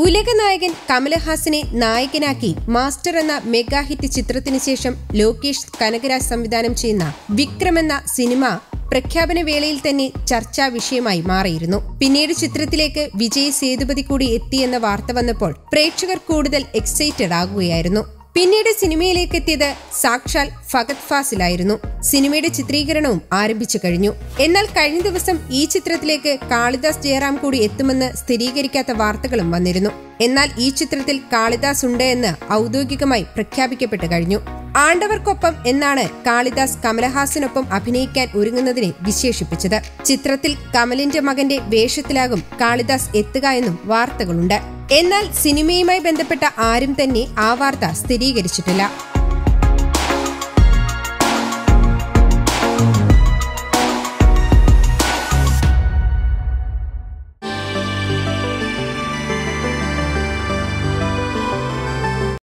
ഉലകനായകൻ കമലഹാസനെ നായകനാക്കി മാസ്റ്റർ എന്ന mega hit ചിത്രത്തിന് ശേഷം ലോകേഷ് കനകരാജ് സംവിധാനം ചെയ്യുന്ന വിക്രം എന്ന സിനിമ പ്രഖ്യാപന വേളയിൽ തന്നെ ചർച്ചാ വിഷയമായി മാറിയിരുന്നു പിന്നീട് ചിത്രത്തിലേക്ക് വിജയ് സേതുപതി കൂടി എത്തിയെന്ന വാർത്ത വന്നപ്പോൾ പ്രേക്ഷകർ കൂടുതൽ എക്സൈറ്റഡ് ആകുകയായിരുന്നു പിന്നീട് സിനിമയിലേക്ക് എത്തിയത് സാക്ഷാൽ ഫഗത് ഫാസിലായിരുന്നു സിനിമയുടെ ചിത്രീകരണവും ആരംഭിച്ചു കഴിഞ്ഞു എന്നാൽ കഴിഞ്ഞ ദിവസം ഈ ചിത്രത്തിലേക്ക് കാളിദാസ് ജയറാം കൂടി എത്തുമെന്ന് സ്ഥിരീകരിക്കാത്ത വാർത്തകളും വന്നിരുന്നു എന്നാൽ ഈ ചിത്രത്തിൽ കാളിദാസ് ഉണ്ട് എന്ന് ഔദ്യോഗികമായി പ്രഖ്യാപിക്കപ്പെട്ടു കഴിഞ്ഞു ആണ്ടവർക്കൊപ്പം എന്നാണ് കാളിദാസ് കമലഹാസനൊപ്പം അഭിനയിക്കാൻ ഒരുങ്ങുന്നതിനെ വിശേഷിപ്പിച്ചത് ചിത്രത്തിൽ കമലിന്റെ മകന്റെ വേഷത്തിലാകും കാളിദാസ് എത്തുക എന്നും വാർത്തകളുണ്ട് എന്നാൽ സിനിമയുമായി ബന്ധപ്പെട്ട ആരും തന്നെ ആ വാർത്ത സ്ഥിരീകരിച്ചിട്ടില്ല